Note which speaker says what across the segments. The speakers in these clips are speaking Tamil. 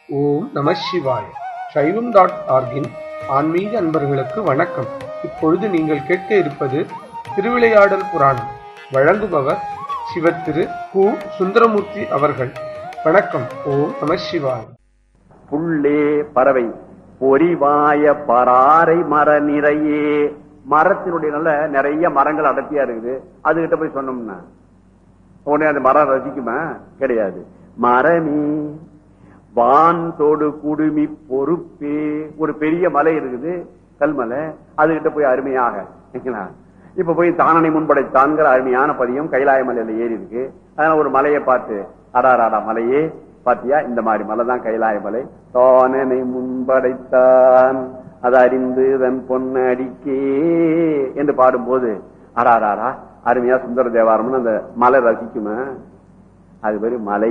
Speaker 1: ஓம் நம சிவாய சைவம் டாட் ஆர்கின் ஆன்மீக அன்பர்களுக்கு வணக்கம் இப்பொழுது நீங்கள் கேட்க இருப்பது திருவிளையாடல் புராணம் வழங்குபவர் சிவத்திரு கு சுந்தரமூர்த்தி அவர்கள் வணக்கம் ஓம் நம சிவாய
Speaker 2: புள்ளே பறவை பொறிவாய பராரை மர நிறையே மரத்தினுடைய நல்ல நிறைய மரங்கள் அடர்த்தியா இருக்குது அதுகிட்ட போய் சொன்னோம்னா உடனே அந்த மரம் ரசிக்குமா கிடையாது மரமே வான் தோடு குடுமி பொறுப்பே ஒரு பெரிய மலை இருக்குது கல்மலை அதுகிட்ட போய் அருமையாக சரிங்களா? இப்ப போய் தானனை முன்படைத்தான்கிற அருமையான பதியம் கைலாய மலையில ஏறி இருக்கு அதனால ஒரு மலையை பார்த்து அடாராடா மலையே பாத்தியா இந்த மாதிரி மலை தான் கைலாய மலை தானனை முன்படைத்தான் அது அறிந்து தன் பொன்னடிக்கே என்று பாடும்போது அடாராடா அருமையா சுந்தர தேவாரம்னு அந்த மலை ரசிக்குமா அது பேரு மலை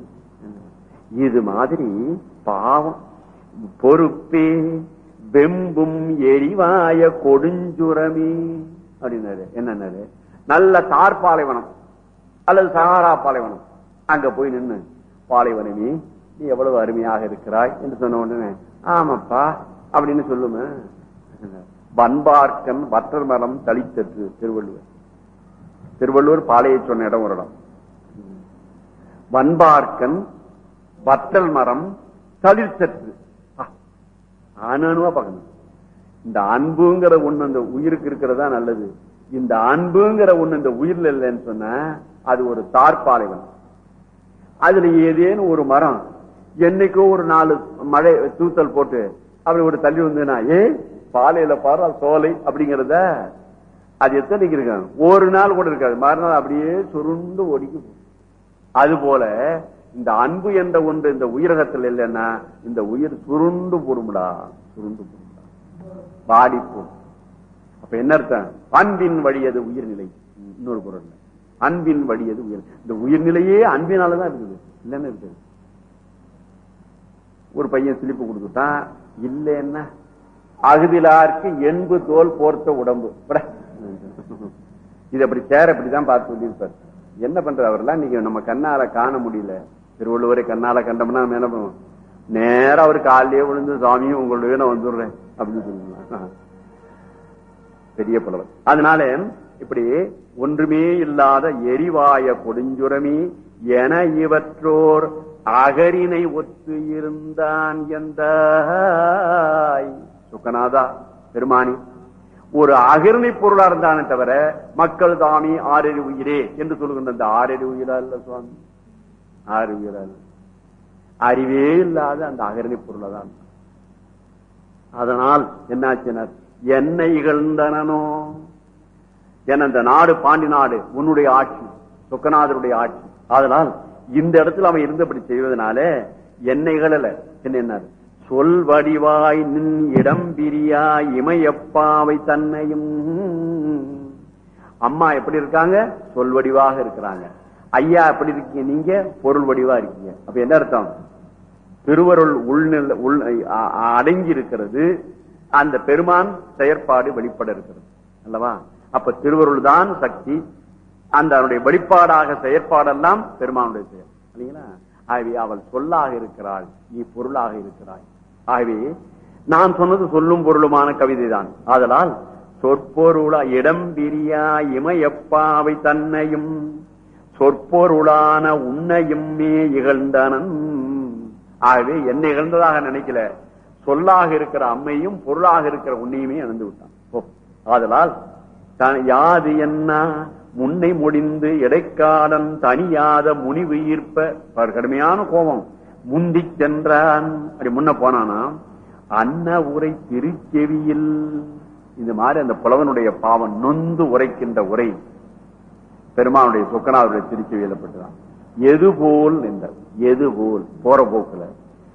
Speaker 2: இது மாதிரி பாவம் பொறுப்பே வெம்பும் எரிவாய கொடுஞ்சுரமே அப்படின்னாரு என்னன்னாரு நல்ல தார் பாலைவனம் அல்லது சகாரா பாலைவனம் அங்க போய் நின்னு பாலைவனமே நீ எவ்வளவு அருமையாக இருக்கிறாய் என்று சொன்ன உடனே ஆமாப்பா அப்படின்னு சொல்லுமே வன்பார்க்கன் வற்றர் மரம் தளித்தற்று திருவள்ளுவர் திருவள்ளுவர் பாலையை சொன்ன இடம் ஒரு இடம் வன்பார்க்கன் வற்றல் மரம் தளிர்த்தற்று அணுவா பார்க்கணும் இந்த அன்புங்கிற ஒண்ணு அந்த உயிருக்கு இருக்கிறதா நல்லது இந்த அன்புங்கிற ஒண்ணு இந்த உயிர்ல இல்லைன்னு சொன்னா அது ஒரு தார்பாலைவன் அதுல ஏதேனும் ஒரு மரம் என்னைக்கோ ஒரு நாலு மழை தூத்தல் போட்டு அப்படி ஒரு தள்ளி வந்ததுன்னா ஏ பாலையில பாரு அது சோலை அப்படிங்கறத அது எத்தனைக்கு இருக்காங்க ஒரு நாள் கூட இருக்காது மறுநாள் அப்படியே சுருண்டு ஒடிக்கு போகும். அது போல இந்த அன்பு என்ற ஒன்று இந்த உயிரகத்தில் இல்லைன்னா இந்த உயிர் சுருண்டு போடும்டா சுருண்டு போடும்டா பாடிப்போம் அப்ப என்ன அர்த்தம் அன்பின் வழியது உயிர்நிலை இன்னொரு பொருள் அன்பின் வழியது உயிர் இந்த உயிர்நிலையே அன்பினாலதான் இருக்குது இல்லைன்னு இருக்குது ஒரு பையன் சிலிப்பு கொடுத்துட்டான் இல்லைன்னா அகுதிலாருக்கு எண்பு தோல் போர்த்த உடம்பு பட. இது அப்படி சேர இப்படிதான் பார்த்து சொல்லியிருப்பார் என்ன பண்ற அவரெல்லாம் நீங்க நம்ம கண்ணால காண முடியல திருவள்ளுவரை கண்ணால கண்டோம்னா நம்ம என்ன பண்ணுவோம் நேரா அவர் காலையே விழுந்து சாமியும் உங்களுடைய நான் வந்துடுறேன் அப்படின்னு சொல்லுவாங்க பெரிய புலவர் அதனால இப்படி ஒன்றுமே இல்லாத எரிவாய கொடுஞ்சுரமி என இவற்றோர் அகரினை ஒத்து இருந்தான் எந்த சுக்கநாதா பெருமானி ஒரு அகிர்ணை பொருளா இருந்தானே தவிர மக்கள் தாமி ஆறறி உயிரே என்று சொல்லுகின்ற அந்த ஆறறி உயிரா இல்ல சுவாமி ஆறு உயிரா இல்ல அறிவே இல்லாத அந்த அகரணி பொருளை தான் அதனால் என்னாச்சினர் என்னை இகழ்ந்தனோ என அந்த நாடு பாண்டி நாடு உன்னுடைய ஆட்சி சொக்கநாதருடைய ஆட்சி அதனால் இந்த இடத்துல அவன் இருந்தபடி செய்வதனால என்னை இகழல என்ன சொல் வடிவாய் நின் இடம் பிரியா இமையப்பாவை தன்னையும் அம்மா எப்படி இருக்காங்க சொல் வடிவாக இருக்கிறாங்க ஐயா எப்படி இருக்கீங்க நீங்க பொருள் வடிவா இருக்கீங்க அப்ப என்ன அர்த்தம் திருவருள் உள்நில உள் அ- அடங்கி இருக்கிறது அந்த பெருமான் செயற்பாடு வெளிப்பட இருக்கிறது அல்லவா அப்ப திருவருள் தான் சக்தி அந்த அவனுடைய வெளிப்பாடாக செயற்பாடெல்லாம் பெருமானுடைய செயல் இல்லைங்களா ஆகவே அவள் சொல்லாக இருக்கிறாள் நீ பொருளாக இருக்கிறாய் ஆகவே நான் சொன்னது சொல்லும் பொருளுமான கவிதை தான் ஆதலால் சொற்பொருளா இடம் பிரியா இமையப்பாவை தன்னையும் சொற்பொருளான உன்னையும் மே இகழ்ந்தனன் ஆகவே என்னை இகழ்ந்ததாக நினைக்கல சொல்லாக இருக்கிற அம்மையும் பொருளாக இருக்கிற உன்னையுமே இழந்து விட்டான் ஓ, ஆதலால் தான் யாது என்ன முன்னை முடிந்து இடைக்காடன் தனியாத முனிவு ஈர்ப்ப அவர் கடுமையான கோபம் முந்தி சென்றான் அப்படி முன்ன போனானா அன்ன உரை திருச்செவியில் இந்த மாதிரி அந்த புலவனுடைய பாவம் நொந்து உரைக்கின்ற உரை பெருமானுடைய சொக்கனாருடைய திருச்செவியில பட்டுதான் எது போல் நின்றார் எது போல் போற போக்குல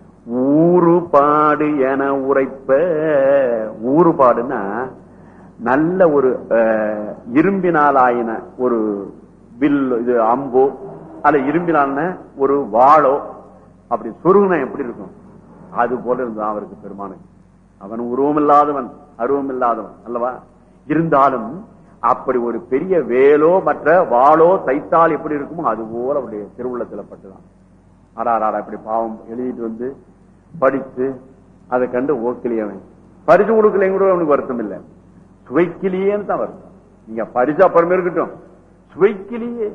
Speaker 2: ஊறுபாடு என உரைப்ப ஊறுபாடுன்னா நல்ல ஒரு அஹ், இரும்பினால் ஆயின ஒரு வில் இது அம்போ அல்ல இரும்பினால ஒரு வாளோ அப்படி சொருகுனா எப்படி இருக்கும் அது போல இருந்தான் அவருக்கு பெருமானுக்கு அவன் உருவம் இல்லாதவன் அருவம் இல்லாதவன் அல்லவா இருந்தாலும் அப்படி ஒரு பெரிய வேலோ மற்ற வாளோ தைத்தால் எப்படி இருக்குமோ அது போல அவருடைய திருவுள்ளத்துல பட்டுதான் ஆடாடா இப்படி பாவம் எழுதிட்டு வந்து படித்து அதை கண்டு ஓக்கலியவன் பரிசு கொடுக்கலையும் கூட அவனுக்கு வருத்தம் இல்லை சுவைக்கிலேன்னு தான் வருத்தம் நீங்க பரிசு அப்புறமே இருக்கட்டும் சுவைக்கிலேயே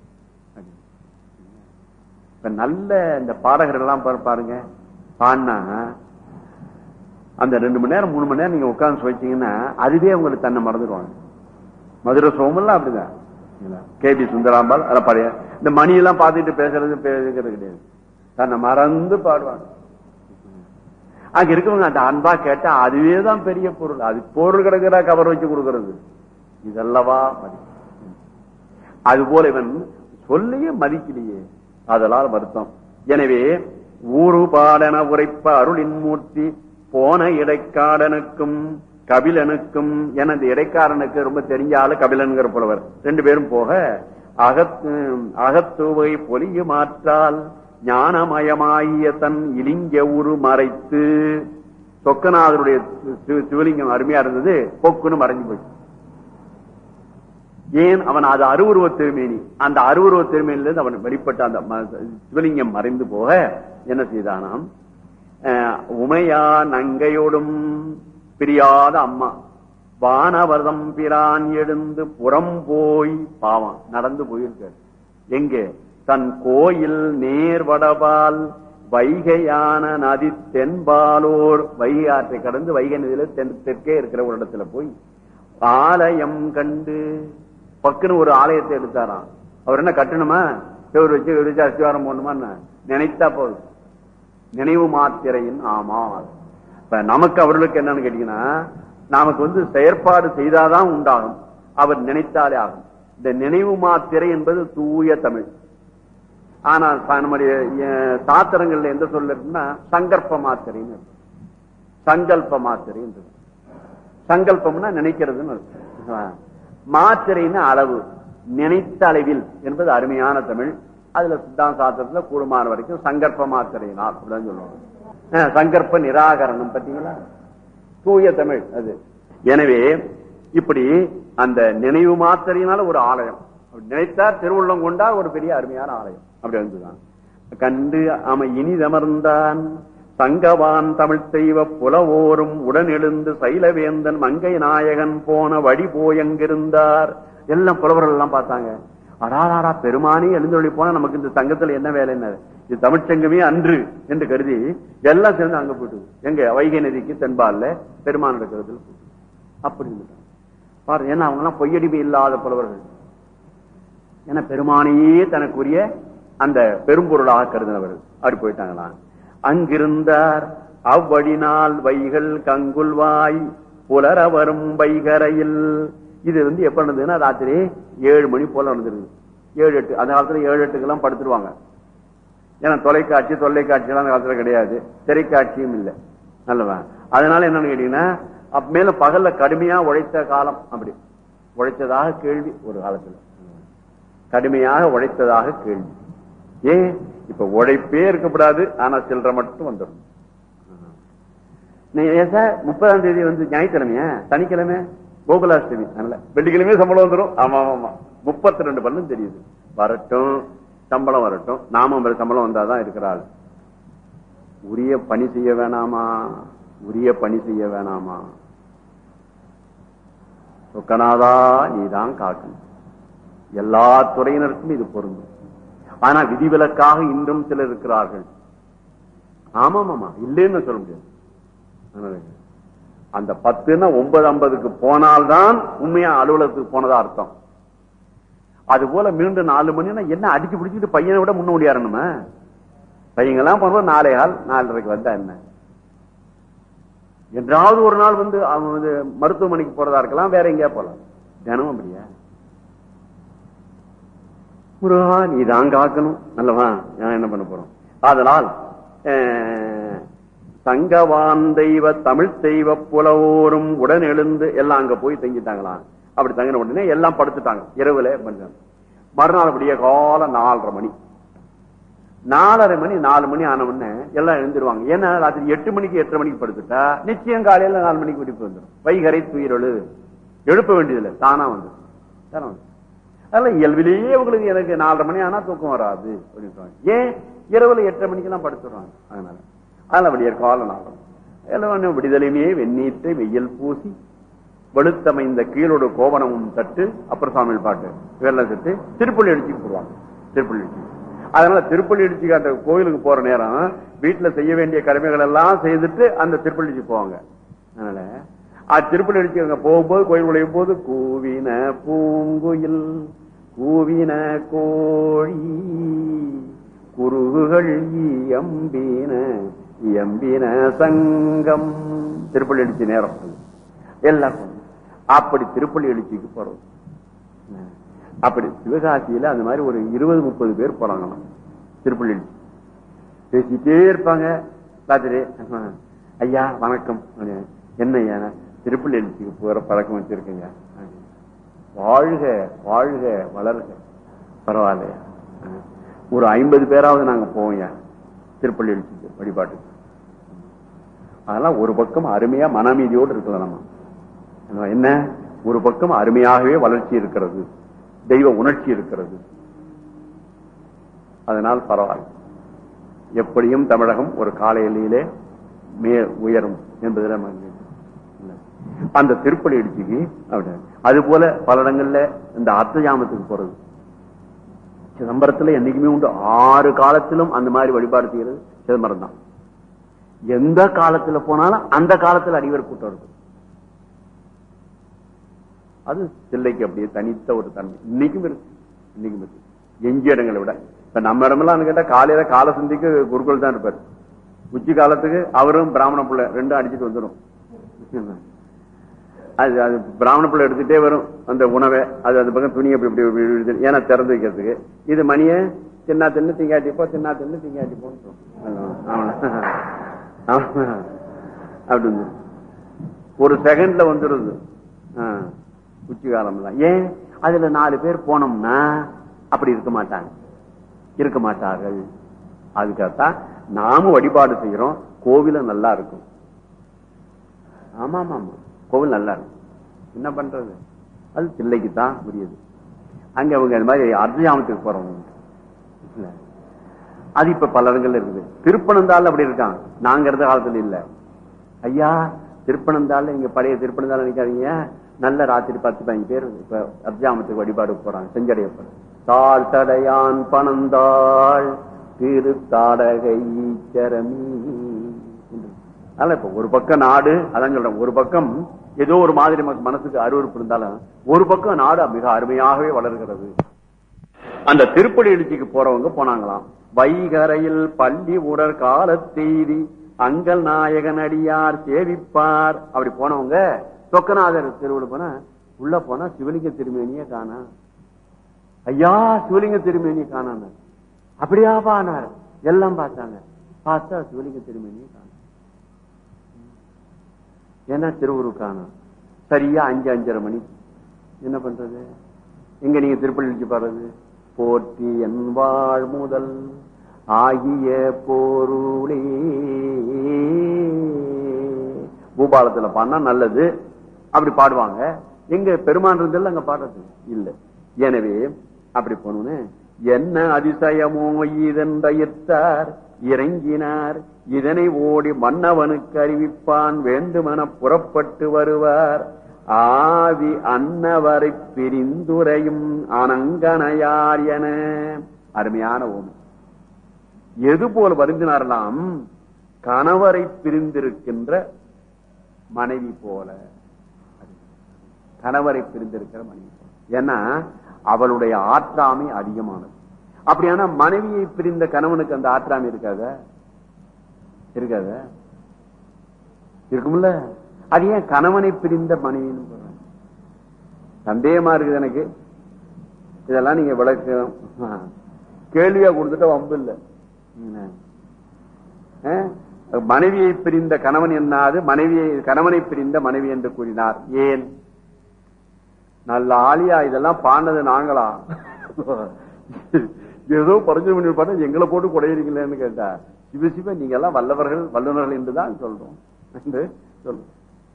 Speaker 2: இப்ப நல்ல இந்த பாடகர்கள் எல்லாம் பாரு- பாருங்க பாடினா அந்த ரெண்டு மணி நேரம் மூணு மணி நேரம் நீங்க உட்கார்ந்து சுவைச்சீங்கன்னா அதுவே உங்களுக்கு தன்னை மறந்துடுவாங்க மதுரை சோமெல்லாம் அப்படிதான் கே பி சுந்தராம்பாள் அதெல்லாம் பழைய இந்த மணி எல்லாம் பார்த்துட்டு பேசுறது பேசுறது கிடையாது தன்னை மறந்து பாடுவாங்க அங்க இருக்கவங்க அந்த அன்பா கேட்டா அதுவே தான் பெரிய பொருள் அது பொருள் கிடக்குறா கவர் வச்சு கொடுக்கறது இதல்லவா மதி அது போல இவன் சொல்லியே மதிக்கலையே அதனால் வருத்தம் எனவே ஊரு பாடன உரைப்ப அருளின் மூர்த்தி போன இடைக்காடனுக்கும் கபிலனுக்கும் எனது இடைக்காரனுக்கு ரொம்ப தெரிஞ்ச ஆளு கபிலன்கிற புலவர் ரெண்டு பேரும் போக அகத்து அகத்துவை பொலியு மாற்றால் ஞானமயமாகிய தன் இலிங்க உரு மறைத்து சொக்கநாதருடைய சி- சிவலிங்கம் அருமையா இருந்தது பொக்குன்னு மறைஞ்சு போச்சு ஏன் அவன் அது அருவுருவ திருமேனி அந்த அருவுருவ திருமேனிலிருந்து அவன் வெளிப்பட்ட அந்த ம- சிவலிங்கம் மறைந்து போக என்ன செய்தானாம் அஹ், உமையா நங்கையோடும் பிரியாத அம்மா வானவர்தம் பிரான் எழுந்து புறம் போய் பாவம் நடந்து போயிருக்காரு எங்கே தன் கோயில் நேர்வடபால் வைகையான நதி தென்பாலோர் வைகை ஆற்றை கடந்து வைகை நதியில தென் தெற்கே இருக்கிற ஒரு இடத்துல போய் ஆலயம் கண்டு பக்குன்னு ஒரு ஆலயத்தை எடுத்தாராம் அவர் என்ன கட்டணுமா செவ்வறு வச்சு இவரு வச்சு அஸ்திவாரம் போடணுமா என்ன? நினைத்தா போதும் நினைவு மாத்திரையின் ஆமா இப்ப நமக்கு அவர்களுக்கு என்னன்னு கேட்டீங்கன்னா நமக்கு வந்து செயற்பாடு செய்தாதான் உண்டாகும் அவர் நினைத்தாலே ஆகும் இந்த நினைவு மாத்திரை என்பது தூய தமிழ் ஆனா ச- நம்முடைய அஹ், சாத்திரங்கள்ல எந்த சொல்ல இருக்குன்னா சங்கற்ப மாத்திரைன்னு இருக்கு. சங்கல்ப மாத்திரை என்று இருக்கு. சங்கல்பம்னா நினைக்கிறதுன்னு அர்த்தம். ஆ. மாத்திரைன்னு அளவு நினைத்த அளவில் என்பது அருமையான தமிழ் அதுல சித்தாந்த சாஸ்திரத்துல கூடுமான வரைக்கும் சங்கற்ப மாத்திரையினால் அப்படின்னு சொல்லுவாங்க ஆ, சங்கற்ப நிராகரணம் பார்த்தீங்களா தூய தமிழ் அது எனவே இப்படி அந்த நினைவு மாத்திரையினால ஒரு ஆலயம் அப்படி நினைத்தார் திருவுள்ளம் கொண்டா ஒரு பெரிய அருமையான ஆலயம் அப்படி வந்துதான் கண்டு அவன் இனிதமர்ந்தான் சங்கவான் தமிழ் செய்வ புலவோரும் உடன் எழுந்து சைலவேந்தன் மங்கை நாயகன் போன வழி போயங்கிருந்தார் எல்லாம் புலவர்கள் எல்லாம் பார்த்தாங்க அடாராடா பெருமானி எழுந்தொழி போனா நமக்கு இந்த சங்கத்துல என்ன வேலை என்ன இது தமிழ்ச்சங்கமே அன்று என்று கருதி எல்லாம் சேர்ந்து அங்க போயிட்டு எங்க வைகை நதிக்கு தென்பால்ல பெருமான் இருக்கிறதுல அப்படி இருந்துட்டாங்க பாரு ஏன்னா அவங்க எல்லாம் பொய்யடிமை இல்லாத புலவர்கள் என பெருமானையே தனக்குரிய அந்த பெரும்பொருளாக கருதினவர்கள் அப்படி போயிட்டாங்களாம் அங்கிருந்தார் அவ்வழினால் வைகள் கங்குல்வாய் புலர வரும் வைகரையில் இது வந்து எப்ப நடந்ததுன்னா ராத்திரி ஏழு மணி போல நடந்திருக்கு ஏழு எட்டு அந்த காலத்துல ஏழு எட்டுக்கெல்லாம் படுத்துருவாங்க ஏன்னா தொலைக்காட்சி தொலைக்காட்சி எல்லாம் அந்த காலத்துல கிடையாது திரைக்காட்சியும் இல்லை நல்லவா அதனால என்னன்னு கேட்டீங்கன்னா அப்ப மேல பகல்ல கடுமையா உழைத்த காலம் அப்படி உழைத்ததாக கேள்வி ஒரு காலத்துல கடுமையாக உழைத்ததாக கேள்வி ஏன் இப்ப உழைப்பே இருக்கக்கூடாது ஆனா சில்லற மட்டும் வந்துடும் நீ ஏன் சார் முப்பதாம் தேதி வந்து ஞாயிற்றுக்கிழமையா சனிக்கிழமை கோகுலாஷ்டமி அதனால வெள்ளிக்கிழமை சம்பளம் வந்துடும் ஆமா ஆமா ஆமா முப்பத்தி ரெண்டு பல்லும் தெரியுது வரட்டும் சம்பளம் வரட்டும் நாம ஒரு சம்பளம் வந்தாதான் இருக்கிற ஆள் உரிய பணி செய்ய வேணாமா உரிய பணி செய்ய வேணாமா சொக்கநாதா நீதான் காக்கணும் எல்லா துறையினருக்கும் இது பொருந்தும் ஆனா விதிவிலக்காக இன்றும் சிலர் இருக்கிறார்கள் ஆமாம் ஆமா இல்லைன்னு சொல்ல முடியாது அதனால அந்த பத்துன்னா ஒன்பது ஐம்பதுக்கு போனால்தான் உண்மையா அலுவலகத்துக்கு போனதா அர்த்தம் அது போல மீண்டும் நாலு மணினா என்ன அடிச்சு பிடிச்சிட்டு பையனை விட முன்ன முடியாருணுமா பையங்கெல்லாம் பண்ணுவோம் நாளை கால் நாலரைக்கு வந்தா என்ன என்றாவது ஒரு நாள் வந்து அவன் வந்து மருத்துவமனைக்கு போறதா இருக்கலாம் வேற எங்கேயா போலாம் தினமும் அப்படியா முருகா நீ தான் காக்கணும் நல்லவா நான் என்ன பண்ண போறோம் அதனால் அஹ், சங்கவான் தெய்வ தமிழ் தெய்வ புலவோரும் உடன் எழுந்து எல்லாம் அங்க போய் தங்கிட்டாங்களாம் அப்படி தங்கின உடனே எல்லாம் படுத்துட்டாங்க இரவுல பண்ணாங்க மறுநாள் அப்படியே காலம் நாலரை மணி நாலரை மணி நாலு மணி ஆன உடனே எல்லாம் எழுந்துருவாங்க ஏன்னா ராத்திரி எட்டு மணிக்கு எட்டரை மணிக்கு படுத்துட்டா நிச்சயம் காலையில நாலு மணிக்கு விடுப்பு வந்துடும் வைகரை துயிரொழு எழுப்ப வேண்டியதில்லை தானா வந்து தானே வந்து அதனால இயல்பிலேயே உங்களுக்கு எனக்கு நாலரை மணி ஆனா தூக்கம் வராது அப்படின்னு சொல்றாங்க ஏன் இரவுல எட்டரை மணிக்கு எல்லாம் படுத்துடுறாங்க அதனால அதனால விடியற் கால நாளும் எல்லாம் விடுதலையுமே வெந்நீற்றை வெயில் பூசி வெளுத்தமைந்த கீழோடு கோவணமும் தட்டு அப்புறம் சாமியில் பாட்டு இதெல்லாம் தட்டு திருப்பள்ளி அடிச்சுக்கு போடுவாங்க திருப்பள்ளி அடிச்சு அதனால திருப்பள்ளி அடிச்சுக்கு அந்த கோயிலுக்கு போற நேரம் வீட்டுல செய்ய வேண்டிய கடமைகள் எல்லாம் செய்துட்டு அந்த திருப்பள்ளி அடிச்சு போவாங்க அதனால அது திருப்பள்ளி அடிச்சு அங்க போகும்போது கோயில் உழையும் போது கூவின பூங்குயில் கூவின கோழி குருகுகள் எம்பின எம்பின சங்கம் திருப்பள்ளி அடிச்சு நேரம் எல்லாம் அப்படி திருப்பள்ளி எழுச்சிக்கு போறது அப்படி சிவகாசியில அந்த மாதிரி ஒரு இருபது முப்பது பேர் போறாங்களாம் திருப்பள்ளி எழுச்சி பேசிட்டே இருப்பாங்க ராத்திரி ஐயா வணக்கம் என்ன ஐயா திருப்பள்ளி எழுச்சிக்கு போற பழக்கம் வச்சிருக்கீங்க வாழ்க வாழ்க வளர்க பரவாயில்லையா ஒரு ஐம்பது பேராவது நாங்க போவோம் திருப்பள்ளி எழுச்சிக்கு வழிபாட்டுக்கு அதெல்லாம் ஒரு பக்கம் அருமையா மனமீதியோடு இருக்கலாம் நம்ம என்ன ஒரு பக்கம் அருமையாகவே வளர்ச்சி இருக்கிறது தெய்வ உணர்ச்சி இருக்கிறது அதனால் பரவாயில்ல எப்படியும் தமிழகம் ஒரு காலையிலே மே உயரும் என்பதில் அந்த திருப்பலி இடிச்சுக்கு அது போல பல இடங்கள்ல இந்த அர்த்தஜாமத்துக்கு போறது சிதம்பரத்துல என்னைக்குமே உண்டு ஆறு காலத்திலும் அந்த மாதிரி வழிபாடு செய்யறது சிதம்பரம் தான் எந்த காலத்துல போனாலும் அந்த காலத்துல அடிவர் கூட்டம் இருக்கும் அது தில்லைக்கு அப்படியே தனித்த ஒரு தன்மை இன்னைக்கும் இருக்கு இன்னைக்கும் இருக்கு எஞ்சிய இடங்களை விட இப்ப நம்ம இடமெல்லாம் கேட்டா காலையில கால சந்திக்கு குருக்கள் தான் இருப்பாரு உச்சி காலத்துக்கு அவரும் பிராமண பிள்ளை ரெண்டும் அடிச்சுட்டு வந்துடும் அது அது பிராமண பிள்ளை எடுத்துட்டே வரும் அந்த உணவை அது அந்த பக்கம் துணி அப்படி இப்படி ஏன்னா திறந்து வைக்கிறதுக்கு இது மணிய தின்னா தின்னு திங்காட்டிப்போ தின்னா தின்னு திங்காட்டிப்போம் அப்படி ஒரு செகண்ட்ல வந்துருது உச்சி காலம் தான் ஏன் அதுல நாலு பேர் போனோம்னா அப்படி இருக்க மாட்டாங்க இருக்க மாட்டார்கள் அதுக்காகத்தான் நாமும் வழிபாடு செய்யறோம் கோவில நல்லா இருக்கும் ஆமா ஆமா ஆமா கோவில் நல்லா இருக்கும் என்ன பண்றது அது தில்லைக்கு தான் புரியுது அங்க அவங்க இந்த மாதிரி அர்த்தஜாமத்துக்கு போறவங்க அது இப்ப பல இடங்கள்ல இருக்குது திருப்பனந்தாள் அப்படி இருக்கான் நாங்க இருந்த காலத்துல இல்ல ஐயா திருப்பனந்தாள் இங்க பழைய திருப்பனந்தாள் நினைக்காதீங்க நல்ல ராத்திரி பத்து பதினஞ்சு பேர் இப்ப அர்ஜாமத்துக்கு வழிபாடு போறாங்க செஞ்சடைய தாள் தடையான் பணந்தாள் திருத்தாடகை சரமி அதனால இப்ப ஒரு பக்கம் நாடு அதான் சொல்றேன் ஒரு பக்கம் ஏதோ ஒரு மாதிரி மனசுக்கு அருவறுப்பு இருந்தாலும் ஒரு பக்கம் நாடு மிக அருமையாகவே வளர்கிறது அந்த திருப்படி எழுச்சிக்கு போறவங்க போனாங்களாம் வைகரையில் பள்ளி உடற் காலத்தெய்தி அங்கல் நாயகன் அடியார் சேவிப்பார் அப்படி போனவங்க சொக்கநாதர் திருவிழா போனா உள்ள போனா சிவலிங்க திருமேனிய காணா ஐயா சிவலிங்க திருமேனிய காணாங்க அப்படியா பானார் எல்லாம் பார்த்தாங்க பார்த்தா சிவலிங்க திருமேனிய காணா ஏன்னா திருவுரு காணும் சரியா அஞ்சு அஞ்சரை மணி என்ன பண்றது எங்க நீங்க திருப்பள்ளி பாடுறது போற்றி என் வாழ் முதல் ஆகிய போருளே பூபாலத்துல பாடினா நல்லது அப்படி பாடுவாங்க எங்க பெருமான் இருந்தது அங்க பாடுறது இல்ல எனவே அப்படி போனோன்னு என்ன அதிசயமோ இதென்றார் இறங்கினார் இதனை ஓடி மன்னவனுக்கு அறிவிப்பான் வேண்டுமென புறப்பட்டு வருவார் ஆவி அன்னவரை பிரிந்துரையும் அனங்கனையார் என அருமையான ஓமை எது போல் வருந்தினாரலாம் கணவரை பிரிந்திருக்கின்ற மனைவி போல கணவரை பிரிந்திருக்கிற மனைவி போல ஏன்னா அவளுடைய ஆற்றாமை அதிகமானது அப்படியான மனைவியை பிரிந்த கணவனுக்கு அந்த ஆற்றாமை இருக்காத இருக்காத இருக்கும்ல அது ஏன் கணவனை பிரிந்த மனைவின்னு சொல்றேன் சந்தேகமா இருக்குது எனக்கு இதெல்லாம் நீங்க விளக்க கேள்வியா கொடுத்துட்டா வம்பு இல்ல மனைவியை பிரிந்த கணவன் என்னாது மனைவியை கணவனை பிரிந்த மனைவி என்று கூறினார் ஏன் நல்ல ஆலியா இதெல்லாம் பாண்டது நாங்களா ஏதோ பறிஞ்சு பண்ணி பார்த்தா எங்களை போட்டு குடையிறீங்களேன்னு கேட்டா சிவ சிவ நீங்க எல்லாம் வல்லவர்கள் வல்லுநர்கள் என்றுதான் சொல்றோம் என்று சொல்றோம்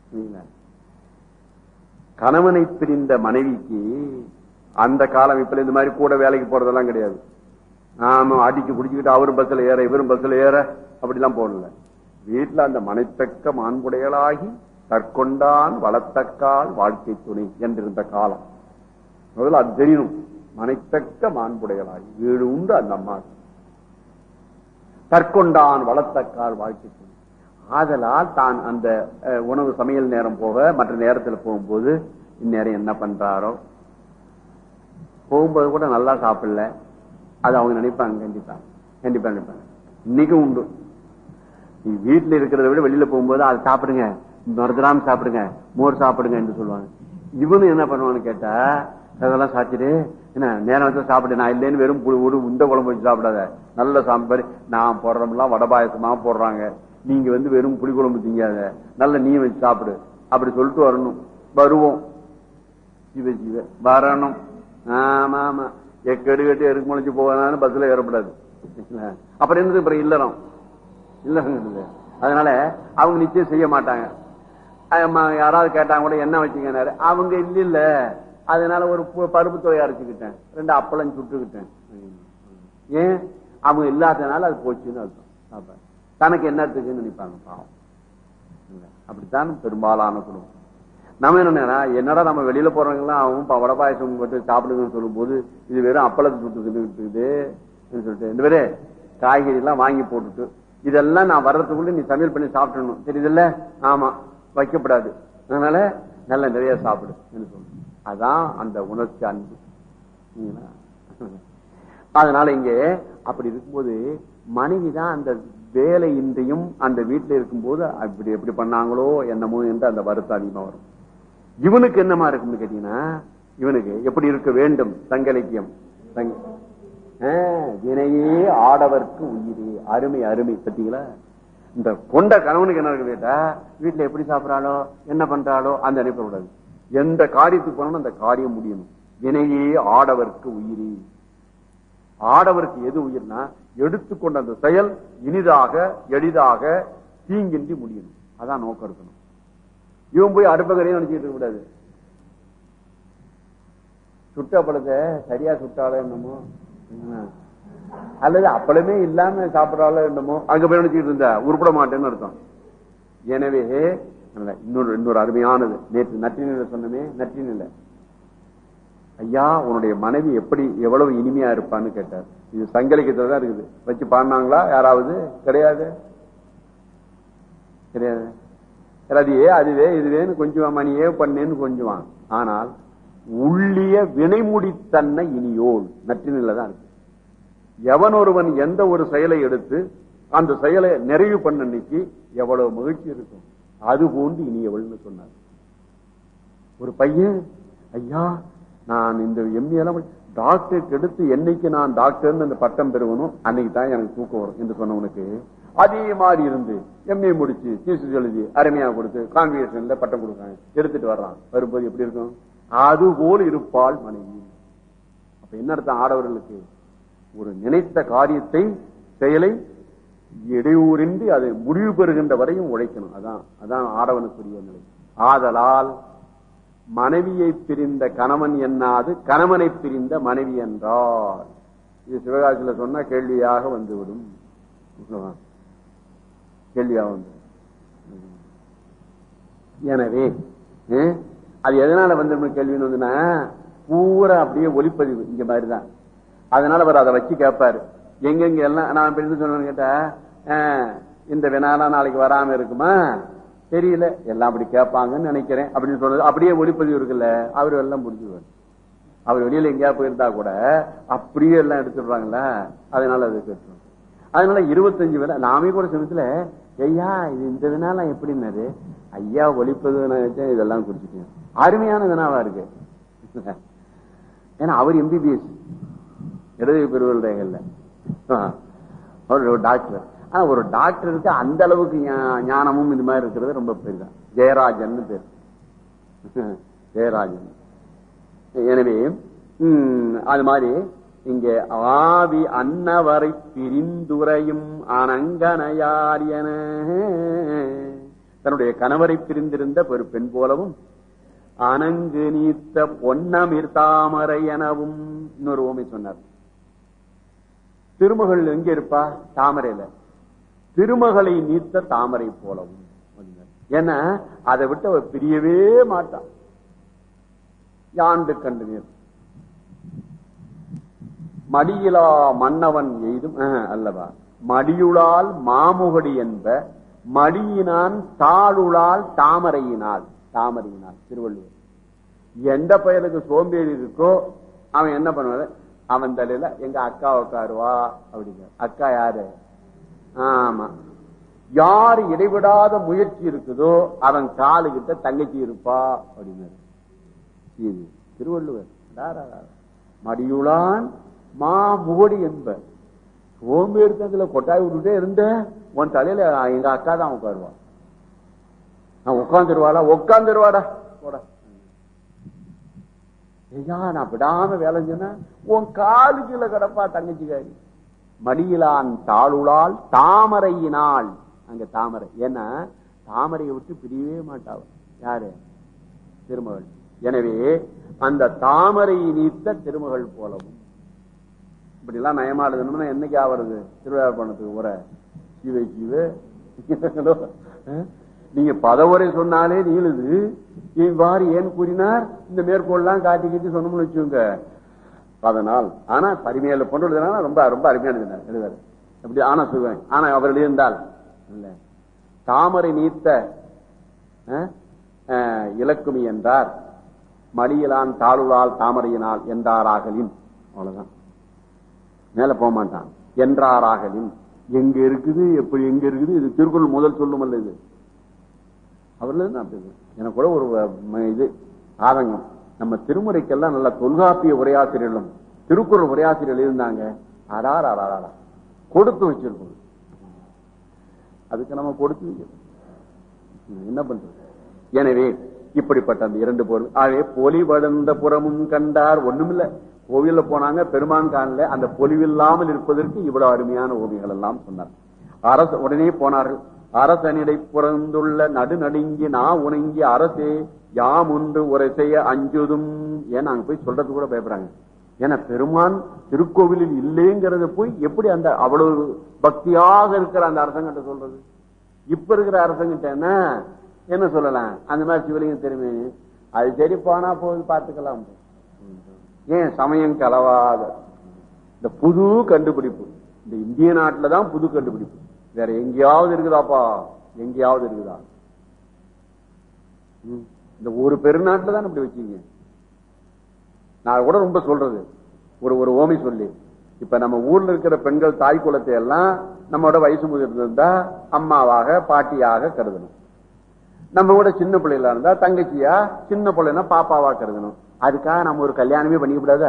Speaker 2: கணவனை பிரிந்த மனைவிக்கு அந்த காலம் இப்ப இந்த மாதிரி கூட வேலைக்கு போறதெல்லாம் கிடையாது ஆமா அடிச்சு குடிச்சுக்கிட்டு அவரும் பஸ்ல ஏற இவரும் பஸ்ல ஏற அப்படிலாம் போடல வீட்டுல அந்த மனைத்தக்க மாண்புடையலாகி தற்கொண்டான் வளத்தக்கால் வாழ்க்கை துணை என்றிருந்த காலம் முதல்ல அது தெரியணும் மனைத்தக்க மாண்புடையலாகி வீடு உண்டு அந்த அம்மா தற்கொண்டான் வளத்தக்கால் வாழ்க்கை துணை ஆதலால் தான் அந்த அஹ், உணவு சமையல் நேரம் போக மற்ற நேரத்தில் போகும்போது இந்நேரம் என்ன பண்றாரோ போகும்போது கூட நல்லா சாப்பிடல அது அவங்க நினைப்பாங்க கண்டிப்பா கண்டிப்பா நினைப்பாங்க இன்னைக்கும் உண்டு நீ வீட்டுல இருக்கிறத விட வெளியில போகும்போது அதை சாப்பிடுங்க மருதராம சாப்பிடுங்க மோர் சாப்பிடுங்க என்று சொல்லுவாங்க இவனு என்ன பண்ணுவான்னு கேட்டா அதெல்லாம் சாப்பிட்டு என்ன நேரம் வச்சு சாப்பிடு நான் இல்லைன்னு வெறும் புளி ஒரு உந்த குழம்பு வச்சு சாப்பிடாத நல்ல சாம்பார் நான் போடுறோம்லாம் வடை பாயசமா போடுறாங்க நீங்க வந்து வெறும் புளி குழம்பு திங்காத நல்ல நீ வச்சு சாப்பிடு அப்படி சொல்லிட்டு வரணும் வருவோம் சிவ சிவ வரணும் ஆமா ஆமா எக்கெடு கட்டு எருக்கு முளைச்சு போவதான்னு பஸ்ல ஏறப்படாது அப்புறம் என்னது அப்புறம் இல்லறம் இல்ல அதனால அவங்க நிச்சயம் செய்ய மாட்டாங்க ஆமா, யாராவது கேட்டாங்க கூட என்ன வச்சுக்கினாரு அவங்க இல்ல இல்ல அதனால ஒரு பு- பருப்பு தொகை அரைச்சுக்கிட்டேன் ரெண்டு அப்பளம் சுட்டுக்கிட்டேன் ஏன் அவங்க இல்லாதனால அது போச்சுன்னு அர்த்தம் அப்ப தனக்கு என்ன இருக்குன்னு நினைப்பாங்க பாவம் இல்ல. அப்படித்தான் பெரும்பாலான குடும்பம் நம்ம என்ன என்னடா நம்ம வெளியில போறவங்க எல்லாம் அவன் ப- வடை பாயசம் போட்டு சாப்பிடுங்கன்னு சொல்லும் போது இது வெறும் அப்பளத்தை சுட்டு இருக்குது சொல்லிட்டு இந்த பேரு காய்கறி எல்லாம் வாங்கி போட்டுட்டு இதெல்லாம் நான் வர்றதுக்குள்ள நீ சமையல் பண்ணி சாப்பிடணும் தெரியுதுல்ல ஆமா வைக்கப்படாது அதனால நல்ல நிறைய சாப்பிடு என்று சொல்லு அதான் அந்த உணர்ச்சி அன்பு சரிங்களா? அதனால இங்க அப்படி இருக்கும்போது மனைவி தான் அந்த வேலையின்றியும் அந்த வீட்டுல இருக்கும்போது அப்படி எப்படி பண்ணாங்களோ என்னமோ என்று அந்த வருத்தம் அதிகமா வரும் இவனுக்கு என்னமா இருக்கும்னு கேட்டீங்கன்னா இவனுக்கு எப்படி இருக்க வேண்டும் தங்கலக்கியம் தங்க ஆ, வினையே ஆடவர்க்கு உயிரே அருமை அருமை பத்தீங்களா இந்த கொண்ட கணவனுக்கு என்ன இருக்கு கேட்டா வீட்டுல எப்படி சாப்பிடறாளோ என்ன பண்றாளோ அந்த நினைப்ப கூடாது எந்த காரியத்துக்கு போனாலும் அந்த காரியம் முடியணும் வினையே ஆடவர்க்கு உயிரி ஆடவருக்கு எது உயிர்னா எடுத்துக்கொண்ட அந்த செயல் இனிதாக எளிதாக தீங்கின்றி முடியணும் அதான் நோக்கம் இருக்கணும் இவன் போய் அடுப்பகரையும் நினைச்சிட்டு இருக்க கூடாது சுட்ட பழத்தை சரியா சுட்டாலோ என்னமோ என்ன? அல்லது அப்பளமே இல்லாம சாப்பிடறாலோ என்னமோ அங்க போய் நினைச்சிட்டு இருந்தா உருப்பட மாட்டேன்னு அர்த்தம் எனவே நல்ல, இன்னொரு இன்னொரு அருமையானது நேற்று நற்றினில சொன்னமே நற்றினில ஐயா உன்னுடைய மனைவி எப்படி எவ்வளவு இனிமையா இருப்பான்னு கேட்டார் இது சங்கலிக்கத்துல தான் இருக்குது வச்சு பாடினாங்களா யாராவது கிடையாது கிடையாது அதுவே அதுவே இதுவேன்னு கொஞ்சம் மணியே பண்ணேன்னு கொஞ்சுவான் ஆனால் உள்ளிய வினைமுடித்தன்னை இனியோள் நற்றினில தான் இருக்கு எவன் ஒருவன் எந்த ஒரு செயலை எடுத்து அந்த செயலை நிறைவு பண்ண அன்னைக்கு எவ்வளவு மகிழ்ச்சி இருக்கும் அது போன்று இனியவள்னு சொன்னார் ஒரு பையன் ஐயா நான் இந்த எம்ஏ எல்லாம் டாக்டருக்கு எடுத்து என்னைக்கு நான் டாக்டர்னு அந்த பட்டம் பெறுவனும் அன்னைக்கு தான் எனக்கு தூக்கம் வரும் என்று சொன்னவனுக்கு அதே மாதிரி இருந்து எம்ஏ முடிச்சு தீசு எழுதி அருமையா கொடுத்து கான்விகேஷன்ல பட்டம் கொடுக்காங்க எடுத்துட்டு வர்றான் வரும்போது எப்படி இருக்கும் அது போல் இருப்பாள் மனைவி அப்ப என்ன அர்த்தம் ஆடவர்களுக்கு ஒரு நினைத்த காரியத்தை செயலை இடையூறின்றி அதை முடிவு பெறுகின்ற வரையும் உழைக்கணும் அதான் அதான் ஆடவனுக்குரிய நிலை ஆதலால் மனைவியை பிரிந்த கணவன் எண்ணாது கணவனை பிரிந்த மனைவி என்றார் இது சிவகாசியில சொன்னா கேள்வியாக வந்துவிடும் கேள்வியாக வந்து எனவே அஹ், அது எதனால வந்து கேள்வின்னு வந்துன்னா பூரா அப்படியே ஒளிப்பதிவு இங்க மாதிரிதான் அதனால அவர் அதை வச்சு கேட்பாரு எங்கெங்க எல்லாம் நான் இப்ப என்ன சொன்னேன்னு கேட்டா அஹ், இந்த வினாலாம் நாளைக்கு வராம இருக்குமா தெரியல எல்லாம் அப்படி கேட்பாங்கன்னு நினைக்கிறேன் அப்படின்னு சொன்னது அப்படியே ஒளிப்பதிவு இருக்குல்ல அவர் எல்லாம் முடிஞ்சுவார் அவர் வெளியில எங்கேயா போயிருந்தா கூட அப்படியே எல்லாம் எடுத்துடுறாங்களா அதனால அது கேட்டுரும் அதனால இருபத்தஞ்சு வேலை நாமே கூட சமயத்துல ஐயா இது இந்த வினாலாம் எப்படின்னாரு ஐயா ஒழிப்பது நான் வச்சேன் இதெல்லாம் குடிச்சிட்டேன் அருமையான வினாவா இருக்கு ஏன்னா அவர் எம்பிபிஎஸ் இடது பெருவல் ரேகல்ல அவர் ஒரு டாக்டர் ஆனா ஒரு டாக்டருக்கு அந்த அளவுக்கு ஞா- ஞானமும் இது மாதிரி இருக்கிறது ரொம்ப பெரிதான் ஜெயராஜன் பேர் ஜெயராஜன் எனவே ம், அது மாதிரி இங்க ஆவி அன்னவரை பிரிந்துரையும் அனங்கனையார் என தன்னுடைய கணவரை பிரிந்திருந்த ஒரு பெண் போலவும் அனங்கு நீத்த பொன்னமிர் தாமரை எனவும் இன்னொரு ஓமை சொன்னார் திருமகள் எங்க இருப்பா தாமரையில திருமகளை நீத்த தாமரை போலவும் அப்படின்னாரு. ஏன்னா அதை விட்டு அவர் பிரியவே மாட்டான் யாண்டு கண்டு நீர் மடியிலா மன்னவன் எய்தும் ஆஹ், அல்லவா மடியுளால் மாமுகடி என்ப மடியினான் தாளுளால் தாமரையினால் தாமரையினால் திருவள்ளுவர் எந்த பயலுக்கு சோம்பேறி இருக்கோ அவன் என்ன பண்ணுவாரு அவன் தலையில எங்க அக்கா உட்காருவா அப்படிங்க அக்கா யாரு ஆமா யார் இடைவிடாத முயற்சி இருக்குதோ அவன் காலு கிட்ட தங்கச்சி இருப்பா அப்படின்னாரு இது திருவள்ளுவர் டா, டா, டா. மடியுளான் மா முகடி என்ப சோம்பேறித்தனத்துல கொட்டாய் விட்டுட்டே இருந்த உன் தலையில எங்க அக்கா தான் உட்காருவா நான் உட்காந்துருவாளா உட்காந்துருவாடா போடா ஐயா நான் விடாம வேலை செஞ்சேன்னா உன் காலு கீழே கிடப்பா தங்கச்சிக்காரி மடியிலான் தாளுளால் தாமரையினால் அங்க தாமரை ஏன்னா தாமரையை விட்டு பிரியவே மாட்டாவ யாரு திருமகள் எனவே அந்த தாமரை நீத்த திருமகள் போலவும் இப்படி எல்லாம் நயமா எழுதணும்னா என்னைக்கு ஆவறது திருவிழா பண்ணத்துக்கு உரை சிவை சிவ அஹ்? நீங்க பதவுரை சொன்னாலே நீளுது இவ்வாறு ஏன் கூறினார் இந்த மேற்கோள்லாம் காட்டி கட்டி சொன்னோம்னு வச்சுக்கோங்க அதனால் ஆனா பரிமையில கொண்டு எழுதுனா ரொம்ப ரொம்ப அருமையானது எழுதாரு அப்படி ஆனா சொல்லுவேன் ஆனா அவர் இருந்தால் இல்ல தாமரை நீத்த அஹ், அஹ், இலக்குமி என்றார் மடியிலான் தாளுளால் தாமரையினால் என்றாராகலின் அவ்வளவுதான் மேல போக மாட்டான் என்றாராகலின் எங்க இருக்குது எப்படி எங்க இருக்குது இது திருக்குறள் முதல் சொல்லும் அல்ல இது அவர்ல இருந்து அப்படி இருக்கு. எனக்கு கூட ஒரு ம- இது ஆதங்கம் நம்ம திருமுறைக்கெல்லாம் நல்ல தொல்காப்பிய உரையாசிரியர்களும் திருக்குறள் உரையாசிரியர்கள் இருந்தாங்க அடார் அடாரா கொடுத்து வச்சிருக்கோம் அதுக்கு நம்ம கொடுத்து வைக்கணும் ம், என்ன பண்றது எனவே இப்படிப்பட்ட அந்த இரண்டு பொருள் ஆகவே பொலிவழுந்த புறமும் கண்டார் ஒண்ணுமில்ல கோவில்ல போனாங்க பெருமான் காணல அந்த பொலிவில்லாமல் இருப்பதற்கு இவ்வளவு அருமையான ஓவியங்கள் எல்லாம் சொன்னார் அரசு உடனே போனார்கள் அரசனிடை புறந்துள்ள நடுநடுங்கி நான் உணங்கி அரசே யாம் ஒன்று உரை செய்ய அஞ்சுதும் ஏன் நாங்க போய் சொல்றது கூட பயப்படுறாங்க ஏன்னா பெருமான் திருக்கோவிலில் இல்லைங்கிறத போய் எப்படி அந்த அவ்வளவு பக்தியாக இருக்கிற அந்த அரசங்கிட்ட சொல்றது இப்ப இருக்கிற அரசங்கிட்ட என்ன என்ன சொல்லலாம் அந்த மாதிரி சிவலிங்கம் தெரியுமே அது சரி போனா போது பார்த்துக்கலாம் ஏன் சமயம் கலவாத இந்த புது கண்டுபிடிப்பு இந்த இந்திய நாட்டுல தான் புது கண்டுபிடிப்பு வேற எங்கேயாவது இருக்குதாப்பா எங்கேயாவது இருக்குதா ம். இந்த ஒரு பெருநாட்டுல தான் இப்படி வச்சீங்க நான் கூட ரொம்ப சொல்றது ஒரு ஒரு ஓமி சொல்லி இப்ப நம்ம ஊர்ல இருக்கிற பெண்கள் தாய் குலத்தை எல்லாம் நம்மளோட வயசு முதிர்ந்திருந்தா அம்மாவாக பாட்டியாக கருதணும் நம்ம கூட சின்ன பிள்ளைகளா இருந்தா தங்கச்சியா சின்ன பிள்ளைனா பாப்பாவா கருதணும் அதுக்காக நம்ம ஒரு கல்யாணமே பண்ணிக்க கூடாத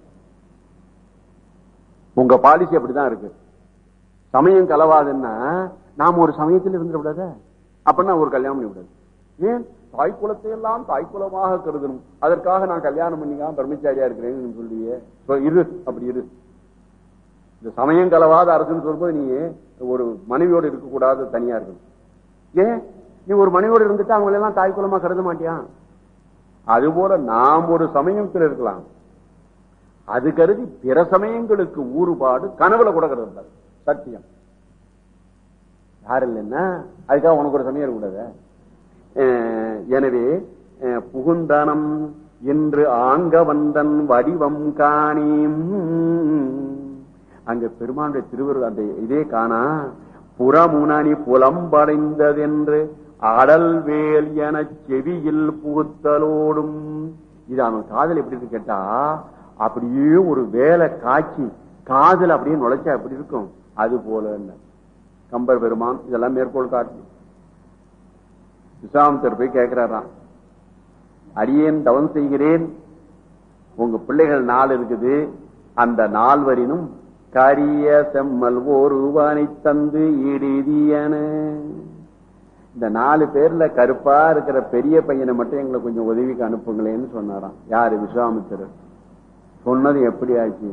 Speaker 2: உங்க பாலிசி அப்படிதான் இருக்கு சமயம் கலவாதுன்னா நாம ஒரு சமயத்தில் இருந்துடக்கூடாத அப்படின்னா ஒரு கல்யாணம் பண்ணிவிடாது ஏன் தாய் குலத்தை எல்லாம் தாய் குலமாக கருதணும் அதற்காக நான் கல்யாணம் பண்ணிக்காம பிரம்மச்சாரியா இருக்கிறேன்னு சொல்லியே So, இரு அப்படி இரு இந்த சமயம் கலவாத அரசுன்னு சொல்லும்போது நீ ஒரு மனைவியோடு இருக்கக்கூடாது தனியா இருக்கணும் ஏன் நீ ஒரு மனைவியோடு இருந்துட்டு அவங்களை எல்லாம் தாய் குலமா கருத மாட்டியா அது போல நாம் ஒரு சமயத்தில் இருக்கலாம் அது கருதி பிற சமயங்களுக்கு ஊறுபாடு கனவுல கூட கருதாது சத்தியம் யாரு இல்லைன்னா அதுக்காக உனக்கு ஒரு சமயம் இருக்கக்கூடாது அஹ், எனவே அஹ், புகுந்தனம் என்று ஆங்க வந்தன் வடிவம் காணீம் அங்க பெருமானுடைய திருவருள் அந்த இதே காணா புறமுனனி புலம்படைந்ததென்று அடல் வேல் என செவியில் புகுத்தலோடும் இது அவன் காதல் எப்படி இருக்கு கேட்டா அப்படியே ஒரு வேலை காய்ச்சி காதல் அப்படியே நுழைச்சா எப்படி இருக்கும் அது போல கம்பர் பெருமான் இதெல்லாம் மேற்கோள் காட்டி விசாமத்தர் போய் கேட்கிறாராம் அடியேன் தவம் செய்கிறேன் உங்க பிள்ளைகள் நாள் இருக்குது அந்த நால்வரினும் கரிய செம்மல் ஒருவனை தந்து ஈடிதியன இந்த நாலு பேர்ல கருப்பா இருக்கிற பெரிய பையனை மட்டும் எங்களை கொஞ்சம் உதவிக்கு அனுப்புங்களேன்னு சொன்னாராம் யாரு விஸ்வாமித்திரர் சொன்னது எப்படி ஆச்சு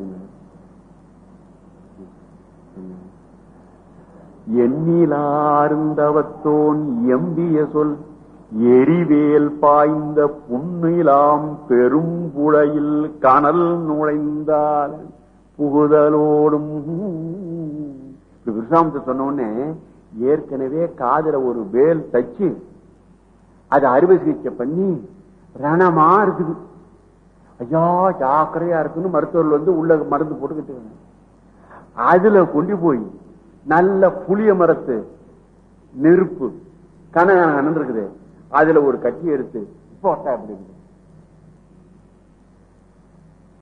Speaker 2: எண்ணிலார்ந்தவத்தோன் எம்பிய சொல் எரிவேல் பாய்ந்த புன்னிலாம் பெரும் புழையில் கனல் நுழைந்தால் புகுதலோடும் விசாமத்தை சொன்ன உடனே ஏற்கனவே காதுல ஒரு வேல் தச்சு அது அறுவை சிகிச்சை பண்ணி ரணமா இருக்குது ஐயா ஜாக்கிரதையா இருக்குன்னு மருத்துவர்கள் வந்து உள்ள மருந்து போட்டுக்கிட்டு இருக்காங்க. அதுல கொண்டு போய் நல்ல புளிய மரத்து நெருப்பு கனகன இருக்குது அதுல ஒரு கட்டி எடுத்து போட்டா எப்படி இருக்குது